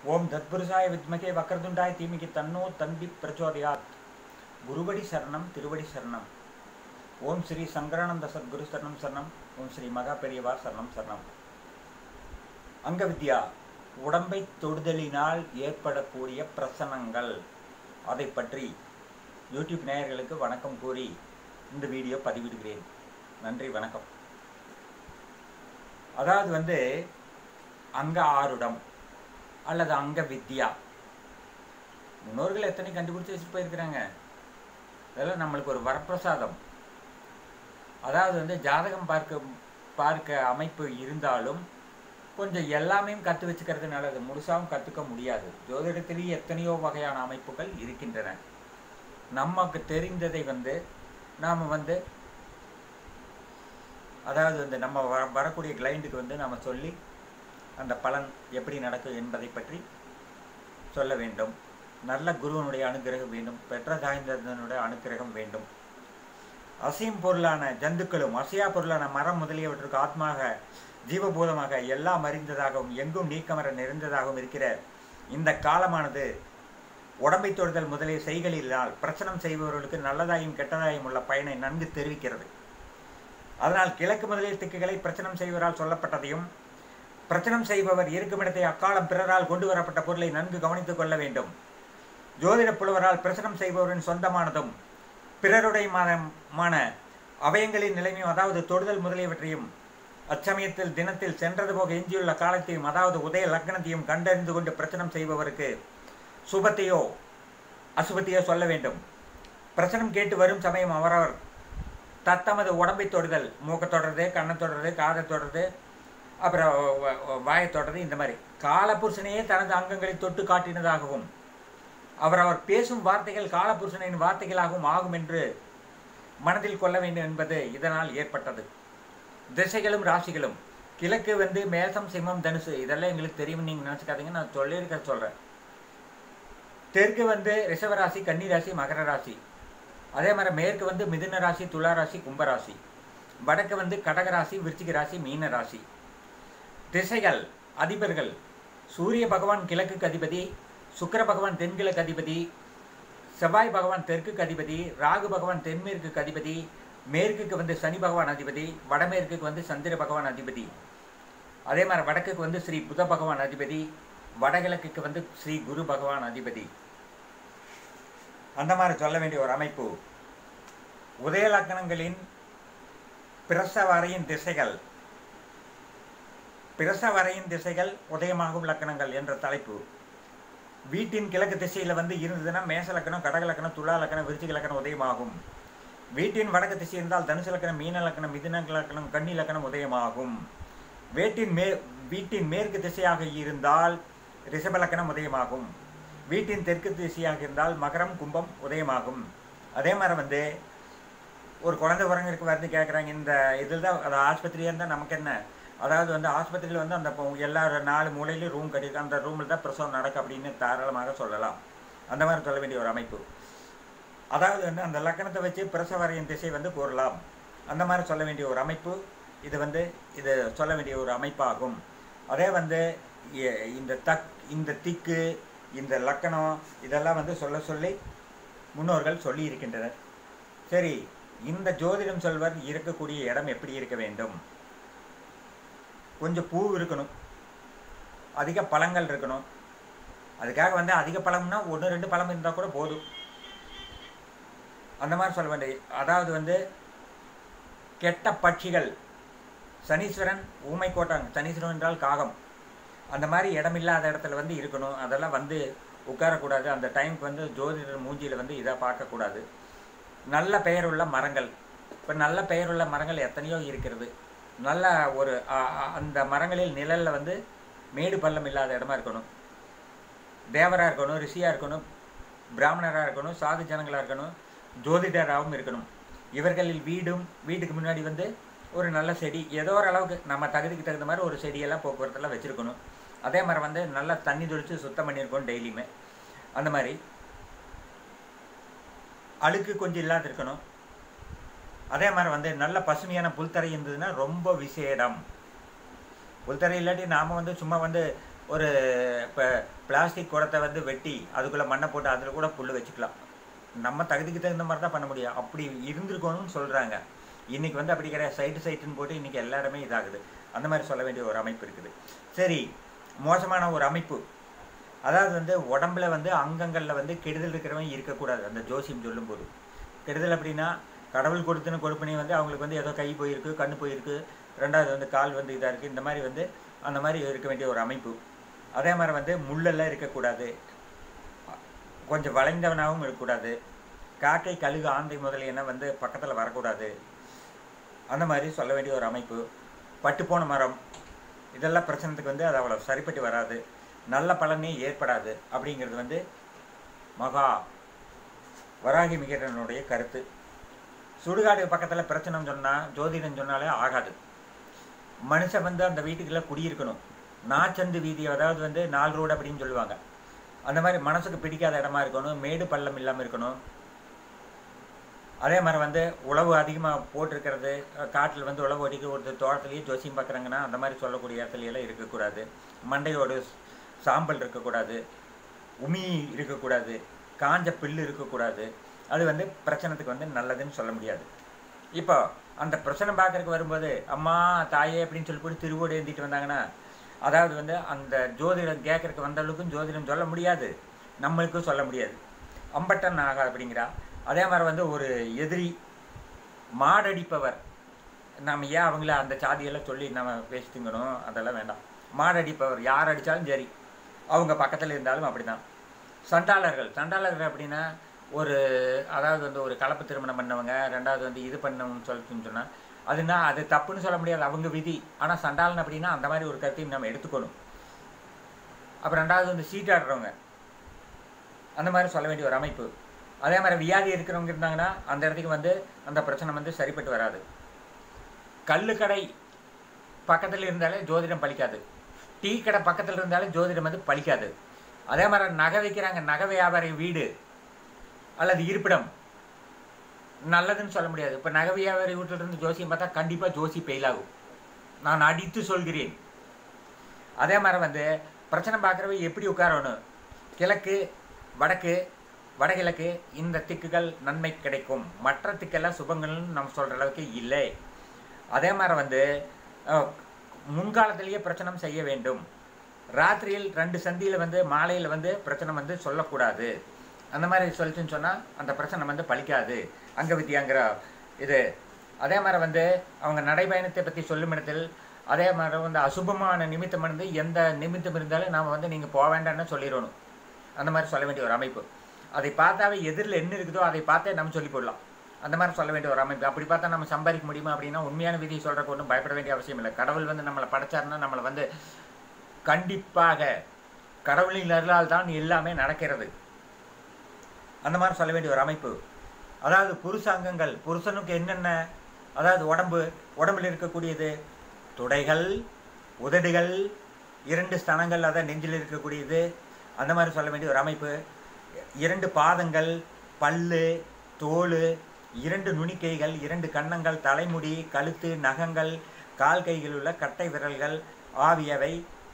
ஓம் தத்புருஷாய வித்மகே வக்ரதுண்டாய தீமிகி தன்னோ தந்தி பிரச்சோதயாத் குருவடி சரணம் திருவடி சரணம் ஓம் ஸ்ரீ சங்கரானந்த சத்குரு சரணம் சரணம் ஓம் ஸ்ரீ மகா பெரியவா சரணம் சரணம் அங்க வித்யா உடம்பை தொடுதலினால் ஏற்படக்கூடிய பிரசனங்கள் அதை பற்றி யூடியூப் நேயர்களுக்கு வணக்கம் கூறி இந்த வீடியோ பதிவிடுகிறேன் நன்றி வணக்கம் அதாவது வந்து அங்க ஆருடம் அல்லது அங்க வித்யா முன்னோர்கள் எத்தனை கண்டுபிடிச்சு வச்சுட்டு போயிருக்கிறாங்க இதெல்லாம் நம்மளுக்கு ஒரு வரப்பிரசாதம் அதாவது வந்து ஜாதகம் பார்க்க பார்க்க அமைப்பு இருந்தாலும் கொஞ்சம் எல்லாமே கற்று வச்சுக்கிறது நல்லது முழுசாகவும் கற்றுக்க முடியாது ஜோதிடத்திலேயே எத்தனையோ வகையான அமைப்புகள் இருக்கின்றன நமக்கு தெரிந்ததை வந்து நாம் வந்து அதாவது வந்து நம்ம வர வரக்கூடிய கிளைண்ட்டுக்கு வந்து நம்ம சொல்லி அந்த பலன் எப்படி நடக்கும் என்பதை பற்றி சொல்ல வேண்டும் நல்ல குருவனுடைய அனுகிரகம் வேண்டும் பெற்ற தாய்ந்ததனுடைய அனுகிரகம் வேண்டும் அசையும் பொருளான ஜந்துக்களும் அசையா பொருளான மரம் முதலியவற்றுக்கு ஆத்மாக ஜீவபூதமாக எல்லாம் அறிந்ததாகவும் எங்கும் நீக்கமர நிறைந்ததாகவும் இருக்கிற இந்த காலமானது உடம்பை தொடுதல் முதலிய செய்களினால் பிரச்சனம் செய்பவர்களுக்கு நல்லதாயும் கெட்டதாயும் உள்ள பயனை நன்கு தெரிவிக்கிறது அதனால் கிழக்கு முதலிய திக்குகளை பிரச்சனம் செய்வரால் சொல்லப்பட்டதையும் பிரச்சனம் செய்பவர் இருக்குமிடத்தை அக்காலம் பிறரால் கொண்டு வரப்பட்ட பொருளை நன்கு கவனித்துக் கொள்ள வேண்டும் ஜோதிட புலவரால் பிரச்சனம் செய்பவரின் சொந்தமானதும் பிறருடையமான அவயங்களின் நிலைமையும் அதாவது தொடுதல் முதலியவற்றையும் அச்சமயத்தில் தினத்தில் சென்றது போக எஞ்சியுள்ள காலத்தையும் அதாவது உதய லக்னத்தையும் கண்டறிந்து கொண்டு பிரச்சனம் செய்பவருக்கு சுபத்தையோ அசுபத்தையோ சொல்ல வேண்டும் பிரச்சனம் கேட்டு வரும் சமயம் அவரவர் தத்தமது உடம்பை தொடுதல் மூக்கை தொடருது கண்ணை தொடருது காதை தொடருது அப்புறம் வாயை தொடருது இந்த மாதிரி காலபுருஷனையே தனது அங்கங்களை தொட்டு காட்டினதாகவும் அவர் அவர் பேசும் வார்த்தைகள் காலபுருஷனின் வார்த்தைகளாகவும் ஆகும் என்று மனதில் கொள்ள வேண்டும் என்பது இதனால் ஏற்பட்டது திசைகளும் ராசிகளும் கிழக்கு வந்து மேசம் சிம்மம் தனுசு இதெல்லாம் எங்களுக்கு தெரியும் நீங்கள் நினச்சிக்காதீங்க நான் சொல்லியிருக்க சொல்கிறேன் தெற்கு வந்து ரிஷவராசி கன்னிராசி மகர ராசி அதே மாதிரி மேற்கு வந்து மிதுன ராசி துலா ராசி கும்பராசி வடக்கு வந்து கடகராசி விருச்சிக ராசி மீன ராசி திசைகள் அதிபர்கள் சூரிய பகவான் கிழக்குக்கு அதிபதி சுக்கர பகவான் தென்கிழக்கு அதிபதி செவ்வாய் பகவான் தெற்குக்கு அதிபதி ராகு பகவான் தென்மேற்குக்கு அதிபதி மேற்குக்கு வந்து சனி பகவான் அதிபதி வடமேற்குக்கு வந்து சந்திர பகவான் அதிபதி அதே மாதிரி வடக்குக்கு வந்து ஸ்ரீ புத பகவான் அதிபதி வடகிழக்குக்கு வந்து ஸ்ரீ குரு பகவான் அதிபதி அந்த மாதிரி சொல்ல வேண்டிய ஒரு அமைப்பு உதய லக்னங்களின் பிரசவரையின் திசைகள் பிரசவரையின் திசைகள் உதயமாகும் லக்கணங்கள் என்ற தலைப்பு வீட்டின் கிழக்கு திசையில் வந்து இருந்ததுன்னா மேச லக்கணம் கடக லக்கணம் துலா லக்கணம் விருச்சிக லக்கணம் உதயமாகும் வீட்டின் வடக்கு திசை இருந்தால் தனுசு லக்கணம் மீன லக்கணம் மிதுன லக்கணம் கன்னி லக்கணம் உதயமாகும் வீட்டின் மே வீட்டின் மேற்கு திசையாக இருந்தால் ரிஷப லக்கணம் உதயமாகும் வீட்டின் தெற்கு திசையாக இருந்தால் மகரம் கும்பம் உதயமாகும் அதே மாதிரி வந்து ஒரு குழந்தை உரங்கிற்கு வந்து கேட்குறாங்க இந்த இதில் தான் அது ஆஸ்பத்திரியாக இருந்தால் நமக்கு என்ன அதாவது வந்து ஆஸ்பத்திரியில் வந்து அந்த எல்லா நாலு மூலையிலையும் ரூம் கட்டியிருக்கு அந்த ரூமில் தான் பிரசவம் நடக்கும் அப்படின்னு தாராளமாக சொல்லலாம் அந்த மாதிரி சொல்ல வேண்டிய ஒரு அமைப்பு அதாவது வந்து அந்த லக்கணத்தை வச்சு பிரசவரையின் திசை வந்து கூறலாம் அந்த மாதிரி சொல்ல வேண்டிய ஒரு அமைப்பு இது வந்து இது சொல்ல வேண்டிய ஒரு அமைப்பாகும் அதே வந்து இந்த தக் இந்த திக்கு இந்த லக்கணம் இதெல்லாம் வந்து சொல்ல சொல்லி முன்னோர்கள் சொல்லி இருக்கின்றனர் சரி இந்த ஜோதிடம் சொல்வர் இருக்கக்கூடிய இடம் எப்படி இருக்க வேண்டும் கொஞ்சம் பூ இருக்கணும் அதிக பழங்கள் இருக்கணும் அதுக்காக வந்து அதிக பழம்னா ஒன்று ரெண்டு பழம் இருந்தால் கூட போதும் அந்த மாதிரி சொல்ல வேண்டிய அதாவது வந்து கெட்ட பட்சிகள் சனீஸ்வரன் ஊமை கோட்டாங்க சனீஸ்வரன் என்றால் காகம் அந்த மாதிரி இடமில்லாத இடத்துல வந்து இருக்கணும் அதெல்லாம் வந்து உட்காரக்கூடாது அந்த டைமுக்கு வந்து ஜோதிடர் மூஞ்சியில் வந்து இதாக பார்க்கக்கூடாது நல்ல பெயருள்ள மரங்கள் இப்போ நல்ல பெயருள்ள மரங்கள் எத்தனையோ இருக்கிறது நல்ல ஒரு அந்த மரங்களில் நிழலில் வந்து மேடு பள்ளம் இல்லாத இடமா இருக்கணும் தேவராக இருக்கணும் ரிஷியாக இருக்கணும் பிராமணராக இருக்கணும் சாது ஜனங்களாக இருக்கணும் ஜோதிடராகவும் இருக்கணும் இவர்களில் வீடும் வீட்டுக்கு முன்னாடி வந்து ஒரு நல்ல செடி ஏதோ ஒரு அளவுக்கு நம்ம தகுதிக்கு தகுந்த மாதிரி ஒரு செடியெல்லாம் போக்குவரத்தெல்லாம் வச்சுருக்கணும் அதே மாதிரி வந்து நல்லா தண்ணி தொளித்து சுத்தம் பண்ணியிருக்கணும் டெய்லியுமே அந்த மாதிரி அழுக்கு கொஞ்சம் இல்லாத இருக்கணும் அதே மாதிரி வந்து நல்ல பசுமையான புல்தரை இருந்ததுன்னா ரொம்ப விசேடம் புல்தரை இல்லாட்டி நாம் வந்து சும்மா வந்து ஒரு இப்போ பிளாஸ்டிக் குடத்தை வந்து வெட்டி அதுக்குள்ளே மண்ணை போட்டு அதில் கூட புல் வச்சுக்கலாம் நம்ம தகுதிக்கு தகுந்த மாதிரி தான் பண்ண முடியும் அப்படி இருந்திருக்கணும்னு சொல்கிறாங்க இன்றைக்கி வந்து அப்படி கிடையாது சைட்டு சைட்டுன்னு போட்டு இன்றைக்கி எல்லா இடமே இதாகுது அந்த மாதிரி சொல்ல வேண்டிய ஒரு அமைப்பு இருக்குது சரி மோசமான ஒரு அமைப்பு அதாவது வந்து உடம்புல வந்து அங்கங்களில் வந்து கெடுதல் இருக்கிறவன் இருக்கக்கூடாது அந்த ஜோசியம் சொல்லும்போது கெடுதல் அப்படின்னா கடவுள் கொடுத்துன்னு கொடுப்பினி வந்து அவங்களுக்கு வந்து ஏதோ கை போயிருக்கு கண்ணு போயிருக்கு ரெண்டாவது வந்து கால் வந்து இதாக இருக்குது இந்த மாதிரி வந்து அந்த மாதிரி இருக்க வேண்டிய ஒரு அமைப்பு அதே மாதிரி வந்து முள்ளெல்லாம் இருக்கக்கூடாது கொஞ்சம் வளைந்தவனாகவும் இருக்கக்கூடாது காக்கை கழுகு ஆந்தை முதலியன வந்து பக்கத்தில் வரக்கூடாது அந்த மாதிரி சொல்ல வேண்டிய ஒரு அமைப்பு பட்டுப்போன மரம் இதெல்லாம் பிரச்சனைக்கு வந்து அது அவ்வளோ சரிப்பட்டு வராது நல்ல பலனே ஏற்படாது அப்படிங்கிறது வந்து மகா வராகி மிகரனுடைய கருத்து சுடுகாடு பக்கத்தில் பிரச்சனைன்னு சொன்னால் ஜோதிடம் சொன்னாலே ஆகாது மனுஷன் வந்து அந்த வீட்டுக்குள்ளே குடியிருக்கணும் நாச்சந்து வீதி அதாவது வந்து நாலு ரோடு அப்படின்னு சொல்லுவாங்க அந்த மாதிரி மனசுக்கு பிடிக்காத இடமா இருக்கணும் மேடு பள்ளம் இல்லாமல் இருக்கணும் அதே மாதிரி வந்து உழவு அதிகமாக போட்டிருக்கிறது காட்டில் வந்து உழவு அடிக்க ஒரு தோட்டத்துலேயே ஜோசியம் பார்க்குறாங்கன்னா அந்த மாதிரி சொல்லக்கூடிய இடத்துலையெல்லாம் இருக்கக்கூடாது மண்டையோடு சாம்பல் இருக்கக்கூடாது உமி இருக்கக்கூடாது காஞ்ச பில்லு இருக்கக்கூடாது அது வந்து பிரச்சனத்துக்கு வந்து நல்லதுன்னு சொல்ல முடியாது இப்போ அந்த பிரச்சனை பார்க்கறதுக்கு வரும்போது அம்மா தாயே அப்படின்னு சொல்லி போட்டு திருவோடு ஏந்திட்டு வந்தாங்கன்னா அதாவது வந்து அந்த ஜோதிடம் கேட்கறதுக்கு வந்தவளுக்கும் ஜோதிடம் சொல்ல முடியாது நம்மளுக்கும் சொல்ல முடியாது அம்பட்டன் ஆகா அப்படிங்கிறா அதே மாதிரி வந்து ஒரு எதிரி மாடடிப்பவர் நம்ம ஏன் அவங்கள அந்த சாதியெல்லாம் சொல்லி நம்ம பேசி திங்கணும் அதெல்லாம் வேண்டாம் மாடடிப்பவர் யார் அடித்தாலும் சரி அவங்க பக்கத்தில் இருந்தாலும் அப்படிதான் சண்டாளர்கள் சண்டாளர்கள் அப்படின்னா ஒரு அதாவது வந்து ஒரு கலப்பு திருமணம் பண்ணவங்க ரெண்டாவது வந்து இது பண்ணவங்க சொல்லிட்டுன்னு சொன்னால் அதுனா அது தப்புன்னு சொல்ல முடியாது அவங்க விதி ஆனால் சண்டாளன் அப்படின்னா அந்த மாதிரி ஒரு கருத்தையும் நம்ம எடுத்துக்கணும் அப்புறம் ரெண்டாவது வந்து சீட்டாடுறவங்க அந்த மாதிரி சொல்ல வேண்டிய ஒரு அமைப்பு அதே மாதிரி வியாதி இருக்கிறவங்க இருந்தாங்கன்னா அந்த இடத்துக்கு வந்து அந்த பிரச்சனை வந்து சரிப்பட்டு வராது கல்லுக்கடை பக்கத்தில் இருந்தாலே ஜோதிடம் பலிக்காது டீ கடை பக்கத்தில் இருந்தாலே ஜோதிடம் வந்து பலிக்காது அதே மாதிரி நகை வைக்கிறாங்க நகை வியாபாரி வீடு அல்லது இருப்பிடம் நல்லதுன்னு சொல்ல முடியாது இப்போ நகை வியாபாரி வீட்டில் இருந்து ஜோசியம் பார்த்தா கண்டிப்பாக ஜோசி ஃபெயில் ஆகும் நான் அடித்து சொல்கிறேன் அதே மாதிரி வந்து பிரச்சனை பார்க்குறவ எப்படி உட்காரணும் கிழக்கு வடக்கு வடகிழக்கு இந்த திக்குகள் நன்மை கிடைக்கும் மற்ற திக்கெல்லாம் சுபங்கள்னு நம்ம சொல்கிற அளவுக்கு இல்லை அதே மாதிரி வந்து அஹ், முன்காலத்திலேயே பிரச்சனை செய்ய வேண்டும் ராத்திரியில் ரெண்டு சந்தியில் வந்து மாலையில் வந்து பிரச்சனை வந்து சொல்லக்கூடாது அந்த மாதிரி சொல்லிச்சுன்னு சொன்னால் அந்த பிரச்சனை வந்து பலிக்காது அங்க வித்தியாங்கிற இது அதே மாதிரி வந்து அவங்க நடைபயணத்தை பற்றி சொல்லும் இடத்தில் அதே மாதிரி வந்து அசுபமான நிமித்தம் இருந்து எந்த நிமித்தம் இருந்தாலும் நாம் வந்து நீங்கள் போக வேண்டாம்னு சொல்லிடணும் அந்த மாதிரி சொல்ல வேண்டிய ஒரு அமைப்பு அதை பார்த்தாவே எதிரில் என்ன இருக்குதோ அதை பார்த்தே நம்ம சொல்லி போடலாம் அந்த மாதிரி சொல்ல வேண்டிய ஒரு அமைப்பு அப்படி பார்த்தா நம்ம சம்பாதிக்க முடியுமா அப்படின்னா உண்மையான விதியை சொல்கிறக்கு ஒன்றும் பயப்பட வேண்டிய அவசியம் இல்லை கடவுள் வந்து நம்மளை படைச்சாருன்னா நம்மளை வந்து கண்டிப்பாக கடவுளின் அருளால் தான் எல்லாமே நடக்கிறது அந்த மாதிரி சொல்ல வேண்டிய ஒரு அமைப்பு அதாவது புருஷ அங்கங்கள் புருஷனுக்கு என்னென்ன அதாவது உடம்பு உடம்புல இருக்கக்கூடியது துடைகள் உதடுகள் இரண்டு ஸ்தனங்கள் அதான் நெஞ்சில் இருக்கக்கூடியது அந்த மாதிரி சொல்ல வேண்டிய ஒரு அமைப்பு இரண்டு பாதங்கள் பல்லு தோல் இரண்டு நுனிக்கைகள் இரண்டு கன்னங்கள் தலைமுடி கழுத்து நகங்கள் கால் கையில் உள்ள கட்டை விரல்கள் ஆகியவை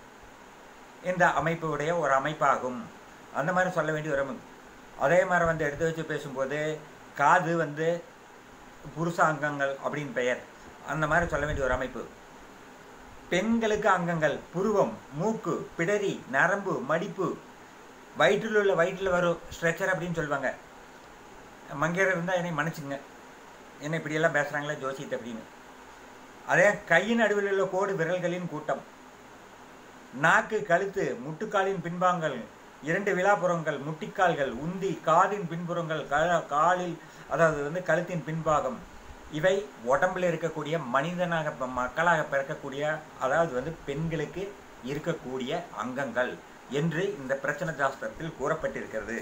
இந்த அமைப்புடைய ஒரு அமைப்பாகும் அந்த மாதிரி சொல்ல வேண்டிய ஒரு அமைப்பு அதே மாதிரி வந்து எடுத்து வச்சு பேசும்போது காது வந்து புருஷ அங்கங்கள் அப்படின்னு பெயர் அந்த மாதிரி சொல்ல வேண்டிய ஒரு அமைப்பு பெண்களுக்கு அங்கங்கள் புருவம் மூக்கு பிடரி நரம்பு மடிப்பு வயிற்றில் உள்ள வயிற்றில் வரும் ஸ்ட்ரெச்சர் அப்படின்னு சொல்லுவாங்க மங்கையர் இருந்தால் என்னை மன்னிச்சுங்க என்ன இப்படியெல்லாம் பேசுகிறாங்களே ஜோசியத்தை அப்படின்னு அதே கையின் நடுவில் உள்ள கோடு விரல்களின் கூட்டம் நாக்கு கழுத்து முட்டுக்காலின் பின்பாங்கள் இரண்டு விழாப்புறங்கள் முட்டிக்கால்கள் உந்தி காதின் பின்புறங்கள் கா- காலில் அதாவது வந்து கழுத்தின் பின்பாகம் இவை உடம்புல இருக்கக்கூடிய மனிதனாக ப- மக்களாக பிறக்கக்கூடிய அதாவது வந்து பெண்களுக்கு இருக்கக்கூடிய அங்கங்கள் என்று இந்த பிரச்சனை சாஸ்திரத்தில் கூறப்பட்டிருக்கிறது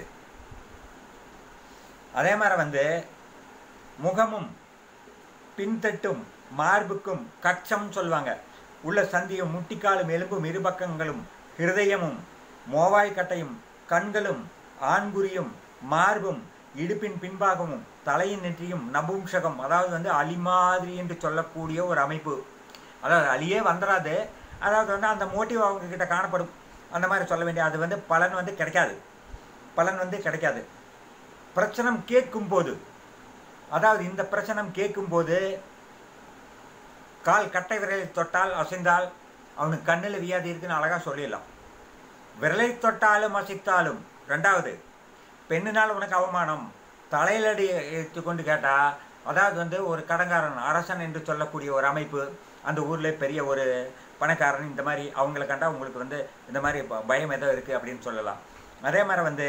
அதே மாதிரி வந்து முகமும் பின்தட்டும் மார்புக்கும் கச்சம் சொல்லுவாங்க உள்ள சந்தியும் முட்டிக்காலும் எலும்பும் இருபக்கங்களும் ஹிருதயமும் மோவாய்க்கட்டையும் கண்களும் ஆண்குறியும் மார்பும் இடுப்பின் பின்பாகமும் தலையின் நெற்றியும் நபும்சகம் அதாவது வந்து அலி மாதிரி என்று சொல்லக்கூடிய ஒரு அமைப்பு அதாவது அலியே வந்துடாது அதாவது வந்து அந்த மோட்டிவ் அவங்க கிட்ட காணப்படும் அந்த மாதிரி சொல்ல வேண்டிய அது வந்து பலன் வந்து கிடைக்காது பலன் வந்து கிடைக்காது பிரச்சனம் கேட்கும்போது அதாவது இந்த பிரச்சனம் கேட்கும்போது கால் கட்டை விரலை தொட்டால் அசைந்தால் அவனுக்கு கண்ணில் வியாதி இருக்குன்னு அழகாக சொல்லிடலாம் விரலை தொட்டாலும் அசைத்தாலும் ரெண்டாவது பெண்ணினால் உனக்கு அவமானம் தலையிலடி எடுத்துக்கொண்டு கேட்டா அதாவது வந்து ஒரு கடங்காரன் அரசன் என்று சொல்லக்கூடிய ஒரு அமைப்பு அந்த ஊரில் பெரிய ஒரு பணக்காரன் இந்த மாதிரி அவங்கள கண்டா உங்களுக்கு வந்து இந்த மாதிரி ப- பயம் ஏதோ இருக்குது அப்படின்னு சொல்லலாம் அதே மாதிரி வந்து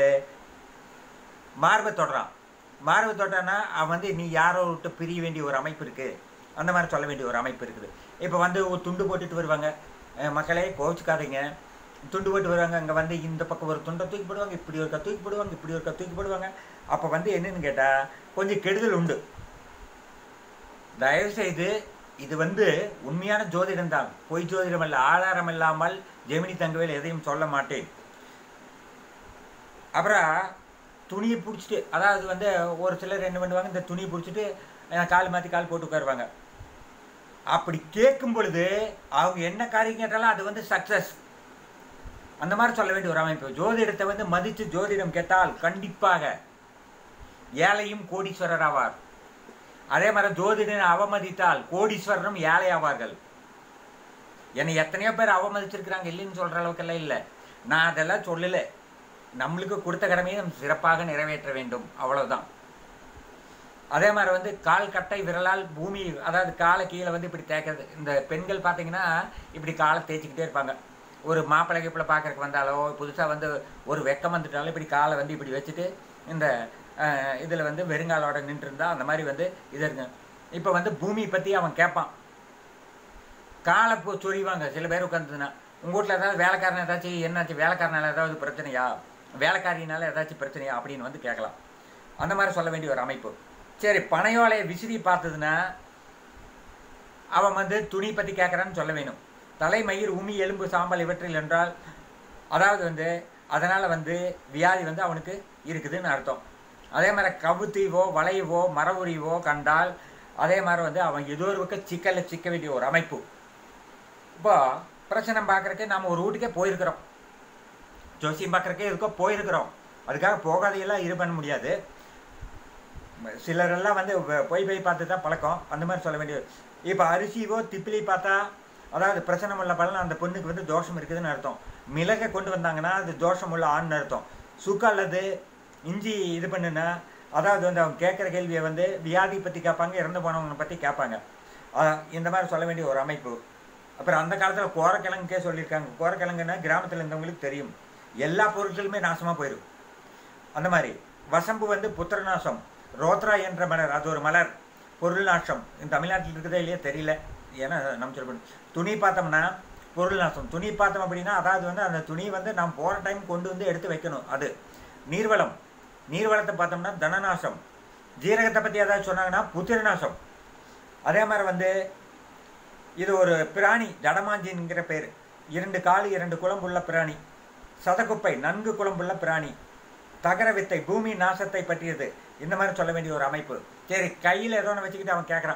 மார்பை தொடுறான் மார்பை தொட்டான்னா அவன் வந்து நீ யாரோ விட்டு பிரிய வேண்டிய ஒரு அமைப்பு இருக்குது அந்த மாதிரி சொல்ல வேண்டிய ஒரு அமைப்பு இருக்குது இப்போ வந்து ஒரு துண்டு போட்டுட்டு வருவாங்க அஹ் மக்களே கோவிச்சுக்காதீங்க துண்டு போட்டு வருவாங்க அங்கே வந்து இந்த பக்கம் ஒரு துண்டை தூக்கி போடுவாங்க இப்படி ஒரு தூக்கி போடுவாங்க இப்படி ஒரு தூக்கி போடுவாங்க அப்போ வந்து என்னன்னு கேட்டால் கொஞ்சம் கெடுதல் உண்டு தயவுசெய்து இது வந்து உண்மையான ஜோதிடம் தான் பொய் ஜோதிடம் அல்ல ஆதாரம் இல்லாமல் ஜெமினி தங்கவேல் எதையும் சொல்ல மாட்டேன் அப்புறம் துணியை பிடிச்சிட்டு அதாவது வந்து ஒரு சிலர் என்ன பண்ணுவாங்க இந்த துணியை பிடிச்சிட்டு அஹ், கால் மாற்றி கால் போட்டு உட்காருவாங்க அப்படி கேட்கும் பொழுது அவங்க என்ன காரியம் கேட்டாலும் அது வந்து சக்ஸஸ் அந்த மாதிரி சொல்ல வேண்டிய ஒரு அமைப்பு ஜோதிடத்தை வந்து மதித்து ஜோதிடம் கேட்டால் கண்டிப்பாக ஏழையும் கோடீஸ்வரர் ஆவார் அதே மாதிரி ஜோதிடனை அவமதித்தால் கோடீஸ்வரரும் ஏழை ஆவார்கள் என்னை எத்தனையோ பேர் அவமதிச்சிருக்கிறாங்க இல்லைன்னு சொல்கிற அளவுக்கெல்லாம் இல்லை நான் அதெல்லாம் சொல்லலை நம்மளுக்கு கொடுத்த கடமையை நம்ம சிறப்பாக நிறைவேற்ற வேண்டும் அவ்வளவுதான் அதே மாதிரி வந்து கால் கட்டை விரலால் பூமி அதாவது காலை கீழே வந்து இப்படி தேய்க்கிறது இந்த பெண்கள் பார்த்தீங்கன்னா இப்படி காலை தேய்ச்சிக்கிட்டே இருப்பாங்க ஒரு மாப்பிள்ளை கீப்பிள்ளை பார்க்கறதுக்கு வந்தாலோ புதுசாக வந்து ஒரு வெக்கம் வந்துட்டாலும் இப்படி காலை வந்து இப்படி வச்சுட்டு இந்த இதில் வந்து வெறுங்காலோட நின்றுருந்தா அந்த மாதிரி வந்து இது இருக்கு இப்போ வந்து பூமியை பற்றி அவன் கேட்பான் காலை போ சொறிவாங்க சில பேர் உட்காந்துதுன்னா உங்கள் வீட்டில் ஏதாவது வேலைக்காரன் ஏதாச்சும் என்னாச்சு வேலைக்காரனால ஏதாவது பிரச்சனையா வேலைக்காரினால ஏதாச்சும் பிரச்சனையா அப்படின்னு வந்து கேட்கலாம் அந்த மாதிரி சொல்ல வேண்டிய ஒரு அமைப்பு சரி பனையோலையை விசிறி பார்த்ததுன்னா அவன் வந்து துணி பற்றி கேட்குறான்னு சொல்ல வேணும் தலைமயிர் உமி எலும்பு சாம்பல் இவற்றில் என்றால் அதாவது வந்து அதனால் வந்து வியாதி வந்து அவனுக்கு இருக்குதுன்னு அர்த்தம் அதே மாதிரி கவுத்தீவோ வளைவோ மரவுரிவோ கண்டால் அதே மாதிரி வந்து அவன் ஏதோ ஒரு பக்கம் சிக்கலில் சிக்க வேண்டிய ஒரு அமைப்பு இப்போ பிரச்சனை பார்க்குறக்கு நாம் ஒரு வீட்டுக்கே போயிருக்கிறோம் ஜோசியம் பார்க்குறக்கே இருக்கோ போயிருக்கிறோம் அதுக்காக போகாதையெல்லாம் இது பண்ண முடியாது சிலரெல்லாம் வந்து வ- போய் போய் பார்த்து தான் பழக்கம் அந்த மாதிரி சொல்ல வேண்டியது இப்போ அரிசிவோ திப்பிலி பார்த்தா அதாவது பிரச்சனை உள்ள பலன் அந்த பொண்ணுக்கு வந்து தோஷம் இருக்குதுன்னு அர்த்தம் மிளகை கொண்டு வந்தாங்கன்னா அது தோஷம் உள்ள ஆண்னு அர்த்தம் சுக்கு அல்லது இஞ்சி இது பண்ணுனா அதாவது வந்து அவங்க கேட்குற கேள்வியை வந்து வியாதி பற்றி கேட்பாங்க இறந்து போனவங்களை பற்றி கேட்பாங்க அஹ் இந்த மாதிரி சொல்ல வேண்டிய ஒரு அமைப்பு அப்புறம் அந்த காலத்தில் கோரக்கிழங்குக்கே சொல்லியிருக்காங்க கோரக்கிழங்குன்னா கிராமத்தில் இருந்தவங்களுக்கு தெரியும் எல்லா பொருட்களுமே நாசமாக போயிடும் அந்த மாதிரி வசம்பு வந்து புத்திரநாசம் ரோத்ரா என்ற மலர் அது ஒரு மலர் பொருள் நாசம் இந்த தமிழ்நாட்டில் இருக்குதா இல்லையா தெரியல ஏன்னா நம்ம சொல்லணும் துணி பார்த்தோம்னா பொருள் நாசம் துணி பார்த்தோம் அப்படின்னா அதாவது வந்து அந்த துணி வந்து நாம் போகிற டைம் கொண்டு வந்து எடுத்து வைக்கணும் அது நீர்வளம் நீர்வளத்தை பார்த்தோம்னா தனநாசம் ஜீரகத்தை பற்றி ஏதாவது சொன்னாங்கன்னா புத்திரநாசம் அதே மாதிரி வந்து இது ஒரு பிராணி ஜடமாஞ்சின்கிற பேர் இரண்டு காலு இரண்டு குழம்புள்ள பிராணி சதகுப்பை நன்கு குழம்புள்ள பிராணி தகர வித்தை பூமி நாசத்தை பற்றியது இந்த மாதிரி சொல்ல வேண்டிய ஒரு அமைப்பு சரி கையில் ஏதோ ஒன்று வச்சுக்கிட்டு அவன் கேட்குறான்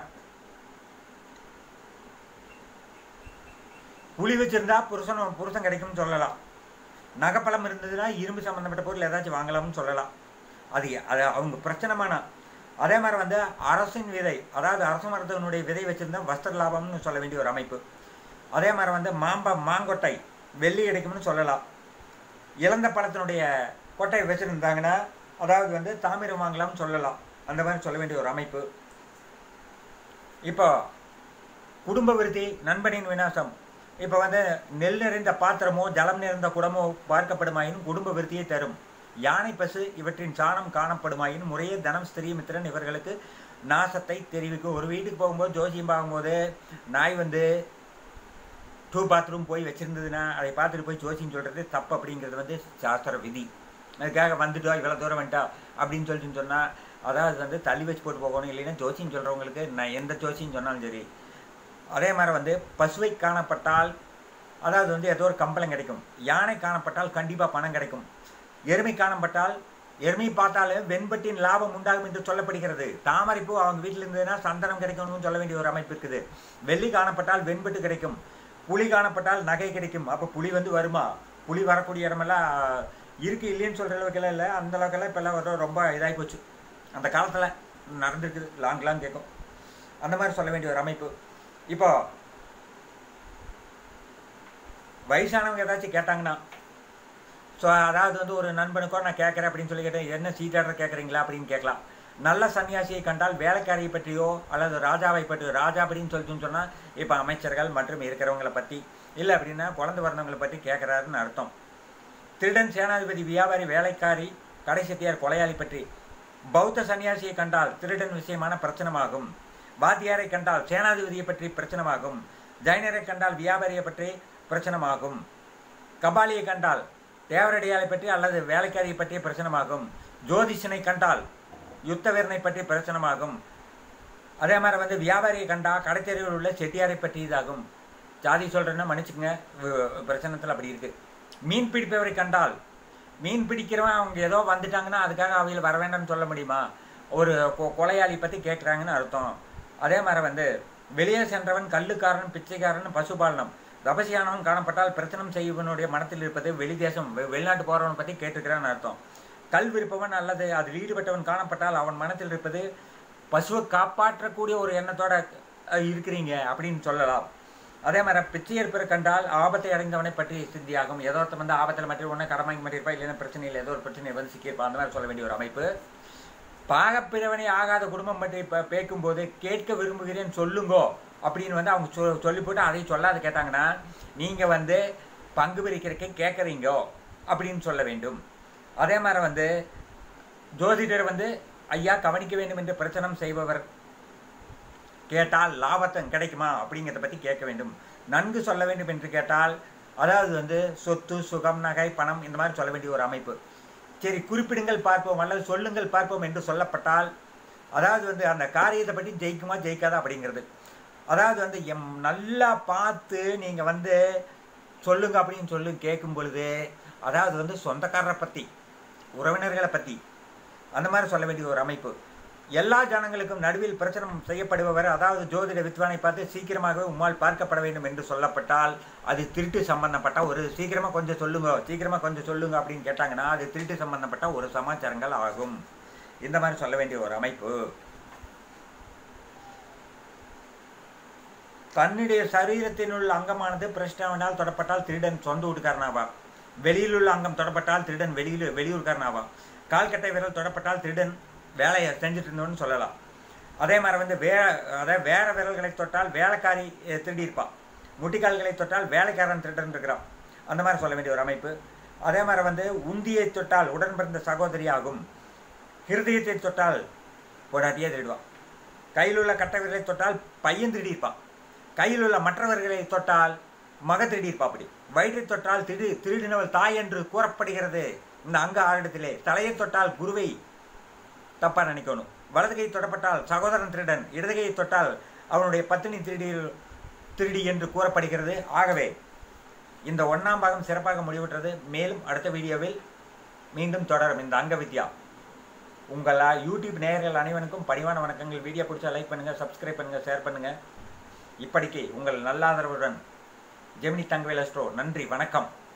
புளி வச்சிருந்தா புருஷன் புருஷன் கிடைக்கும்னு சொல்லலாம் நகைப்பழம் இருந்ததுன்னா இரும்பு சம்மந்தப்பட்ட பொருள் ஏதாச்சும் வாங்கலாம்னு சொல்லலாம் அது அது அவங்க பிரச்சனமான அதே மாதிரி வந்து அரசின் விதை அதாவது அரச மரத்தினுடைய விதை வச்சிருந்தா வஸ்திர லாபம்னு சொல்ல வேண்டிய ஒரு அமைப்பு அதே மாதிரி வந்து மாம்ப மாங்கொட்டை வெள்ளி கிடைக்கும்னு சொல்லலாம் இழந்த பழத்தினுடைய கொட்டை வச்சுருந்தாங்கன்னா அதாவது வந்து தாமிரம் வாங்கலாம்னு சொல்லலாம் அந்த மாதிரி சொல்ல வேண்டிய ஒரு அமைப்பு இப்போ குடும்ப விருத்தி நண்பனின் விநாசம் இப்போ வந்து நெல் நிறைந்த பாத்திரமோ ஜலம் நிறைந்த குடமோ பார்க்கப்படுமாயினும் குடும்ப விருத்தியை தரும் யானை பசு இவற்றின் சாணம் காணப்படுமாயினும் முறையே தனம் ஸ்திரீ மித்திரன் இவர்களுக்கு நாசத்தை தெரிவிக்கும் ஒரு வீட்டுக்கு போகும்போது ஜோசியம் பார்க்கும்போது நாய் வந்து டூ பாத்ரூம் போய் வச்சிருந்ததுன்னா அதை பார்த்துட்டு போய் ஜோசியம் சொல்கிறது தப்பு அப்படிங்கிறது வந்து சாஸ்திர விதி அதுக்காக வந்துட்டோ இவ்வளோ தூரம் வந்துட்டா அப்படின்னு சொல்லிட்டு சொன்னால் அதாவது வந்து தள்ளி வச்சு போட்டு போகணும் இல்லைன்னா ஜோசியம் சொல்கிறவங்களுக்கு நான் எந்த ஜோசியம் சொன்னாலும் சரி அதே மாதிரி வந்து பசுவை காணப்பட்டால் அதாவது வந்து ஏதோ ஒரு கம்பளம் கிடைக்கும் யானை காணப்பட்டால் கண்டிப்பாக பணம் கிடைக்கும் எருமை காணப்பட்டால் எருமை பார்த்தாலே வெண்பட்டின் லாபம் உண்டாகும் என்று சொல்லப்படுகிறது தாமரைப்பூ அவங்க வீட்டில் இருந்ததுன்னா சந்தனம் கிடைக்கணும்னு சொல்ல வேண்டிய ஒரு அமைப்பு இருக்குது வெள்ளி காணப்பட்டால் வெண்பட்டு கிடைக்கும் புலி காணப்பட்டால் நகை கிடைக்கும் அப்போ புலி வந்து வருமா புலி வரக்கூடிய இடமெல்லாம் இருக்குது இல்லைன்னு சொல்கிற அளவுக்கெல்லாம் இல்லை அந்த அளவுக்கெல்லாம் இப்போல்லாம் வந்து ரொம்ப இதாகி போச்சு அந்த காலத்தில் நடந்துருக்குது லாங் லாங் கேட்கும் அந்த மாதிரி சொல்ல வேண்டிய ஒரு அமைப்பு இப்போ வயசானவங்க ஏதாச்சும் கேட்டாங்கன்னா ஸோ அதாவது வந்து ஒரு நண்பனுக்கோ நான் கேட்குறேன் அப்படின்னு சொல்லி கேட்டேன் என்ன சீட்டாடர் கேட்குறீங்களா அப்படின்னு கேட்கலாம் நல்ல சன்னியாசியை கண்டால் வேலைக்காரியை பற்றியோ அல்லது ராஜாவை பற்றியோ ராஜா அப்படின்னு சொல்லிட்டுன்னு சொன்னால் இப்போ அமைச்சர்கள் மற்றும் இருக்கிறவங்கள பற்றி இல்லை அப்படின்னா குழந்தை பிறந்தவங்களை பற்றி கேட்குறாருன்னு அர்த்தம் திருடன் சேனாதிபதி வியாபாரி வேலைக்காரி கடை செட்டியார் கொலையாளி பற்றி பௌத்த சன்னியாசியை கண்டால் திருடன் விஷயமான பிரச்சனமாகும் வாத்தியாரை கண்டால் சேனாதிபதியை பற்றி பிரச்சனமாகும் ஜைனரை கண்டால் வியாபாரியை பற்றி பிரச்சனமாகும் கபாலியை கண்டால் தேவரடியாரை பற்றி அல்லது வேலைக்காரியை பற்றிய பிரச்சனமாகும் ஜோதிஷனை கண்டால் யுத்த வீரனை பற்றி பிரச்சனமாகும் அதே மாதிரி வந்து வியாபாரியை கண்டா கடைத்தெருவில் உள்ள செட்டியாரை பற்றி இதாகும் ஜாதி சொல்கிறேன்னா மன்னிச்சுக்கங்க பிரச்சனத்தில் அப்படி இருக்குது மீன் பிடிப்பவரை கண்டால் மீன் பிடிக்கிறவன் அவங்க ஏதோ வந்துட்டாங்கன்னா அதுக்காக அவங்க வர வேண்டாம்னு சொல்ல முடியுமா ஒரு கொ- கொலையாளி பற்றி கேட்குறாங்கன்னு அர்த்தம் அதே மாதிரி வந்து வெளியே சென்றவன் கல்லுக்காரன் பிச்சைக்காரன் பசுபாலனம் தபசியானவன் காணப்பட்டால் பிரச்சனம் செய்வனுடைய மனத்தில் இருப்பது வெளி தேசம் வெ- வெளிநாட்டு போகிறவனை பற்றி கேட்டிருக்கிறான்னு அர்த்தம் கல் விருப்பவன் அல்லது அதில் ஈடுபட்டவன் காணப்பட்டால் அவன் மனத்தில் இருப்பது பசுவை காப்பாற்றக்கூடிய ஒரு எண்ணத்தோட அஹ், இருக்கிறீங்க அப்படின்னு சொல்லலாம் அதே மாதிரி பிச்சை எடுப்பரை கண்டால் ஆபத்தை அடைந்தவனை பற்றி சித்தியாகும் ஏதோ ஒருத்தன் வந்து ஆபத்தில் மற்ற ஒன்று கடமாங்கி மாட்டிருப்பா இல்லைன்னா பிரச்சனை இல்லை ஏதோ ஒரு பிரச்சனை வந்து சிக்கியிருப்பா அந்த மாதிரி சொல்ல வேண்டிய ஒரு அமைப்பு பாகப்பிறவனை ஆகாத குடும்பம் பற்றி இப்போ பேக்கும்போது கேட்க விரும்புகிறேன் சொல்லுங்கோ அப்படின்னு வந்து அவங்க சொ சொல்லி போட்டு அதை சொல்லாத கேட்டாங்கன்னா நீங்கள் வந்து பங்கு பிரிக்கிறக்கே கேட்குறீங்கோ அப்படின்னு சொல்ல வேண்டும் அதே மாதிரி வந்து ஜோதிடர் வந்து ஐயா கவனிக்க வேண்டும் என்று பிரச்சனம் செய்பவர் கேட்டால் லாபத்தம் கிடைக்குமா அப்படிங்கிறத பற்றி கேட்க வேண்டும் நன்கு சொல்ல வேண்டும் என்று கேட்டால் அதாவது வந்து சொத்து சுகம் நகை பணம் இந்த மாதிரி சொல்ல வேண்டிய ஒரு அமைப்பு சரி குறிப்பிடுங்கள் பார்ப்போம் அல்லது சொல்லுங்கள் பார்ப்போம் என்று சொல்லப்பட்டால் அதாவது வந்து அந்த காரியத்தை பற்றி ஜெயிக்குமா ஜெயிக்காதா அப்படிங்கிறது அதாவது வந்து எம் நல்லா பார்த்து நீங்கள் வந்து சொல்லுங்க அப்படின்னு சொல்லி கேட்கும் பொழுது அதாவது வந்து சொந்தக்காரரை பற்றி உறவினர்களை பற்றி அந்த மாதிரி சொல்ல வேண்டிய ஒரு அமைப்பு எல்லா ஜனங்களுக்கும் நடுவில் பிரச்சனம் செய்யப்படுபவர் அதாவது ஜோதிட வித்வானை பார்த்து சீக்கிரமாகவே உம்மால் பார்க்கப்பட வேண்டும் என்று சொல்லப்பட்டால் அது திருட்டு சம்பந்தப்பட்ட ஒரு சீக்கிரமாக கொஞ்சம் சொல்லுங்க சீக்கிரமாக கொஞ்சம் சொல்லுங்க அப்படின்னு கேட்டாங்கன்னா அது திருட்டு சம்பந்தப்பட்ட ஒரு சமாச்சாரங்கள் ஆகும் இந்த மாதிரி சொல்ல வேண்டிய ஒரு அமைப்பு தன்னுடைய சரீரத்தினுள்ள அங்கமானது பிரஷ்டாவினால் தொடப்பட்டால் திருடன் சொந்த வீட்டுக்காரனாவா வெளியில் உள்ள அங்கம் தொடப்பட்டால் திருடன் வெளியில் வெளியூர்காரனாவா கால்கட்டை விரல் தொடப்பட்டால் திருடன் வேலையை செஞ்சுட்டு இருந்தோன்னு சொல்லலாம் அதே மாதிரி வந்து வே அதாவது வேற விரல்களை தொட்டால் வேலைக்காரி அஹ், திருடியிருப்பான் முட்டிக்கால்களை தொட்டால் வேலைக்காரன் திருடன் இருக்கிறான் அந்த மாதிரி சொல்ல வேண்டிய ஒரு அமைப்பு அதே மாதிரி வந்து உந்தியை தொட்டால் உடன் பிறந்த சகோதரி ஆகும் ஹிருதயத்தை தொட்டால் பொடாட்டியே திருடுவான் கையில் உள்ள கட்டை விரலை தொட்டால் பையன் திருடியிருப்பான் கையில் உள்ள மற்றவர்களை தொட்டால் மக திருடியிருப்பா அப்படி வயிற்றை தொட்டால் திரு திருடினவள் தாய் என்று கூறப்படுகிறது இந்த அங்க ஆரிடத்திலே தலையை தொட்டால் குருவை தப்பா நினைக்கணும் வலது கை தொடப்பட்டால் சகோதரன் திருடன் இடது கையை தொட்டால் அவனுடைய பத்தினி திருடி திருடி என்று கூறப்படுகிறது ஆகவே இந்த ஒன்றாம் பாகம் சிறப்பாக முடிவுற்றது மேலும் அடுத்த வீடியோவில் மீண்டும் தொடரும் இந்த அங்க வித்யா உங்கள் யூடியூப் நேயர்கள் அனைவருக்கும் பணிவான வணக்கங்கள் வீடியோ பிடிச்சா லைக் பண்ணுங்கள் சப்ஸ்கிரைப் பண்ணுங்கள் ஷேர் பண்ணுங்கள் இப்படிக்கு உங்கள் நல்ல ஆதரவுடன் ஜெமினி தங்கவேல் அஸ்ட்ரோ நன்றி வணக்கம்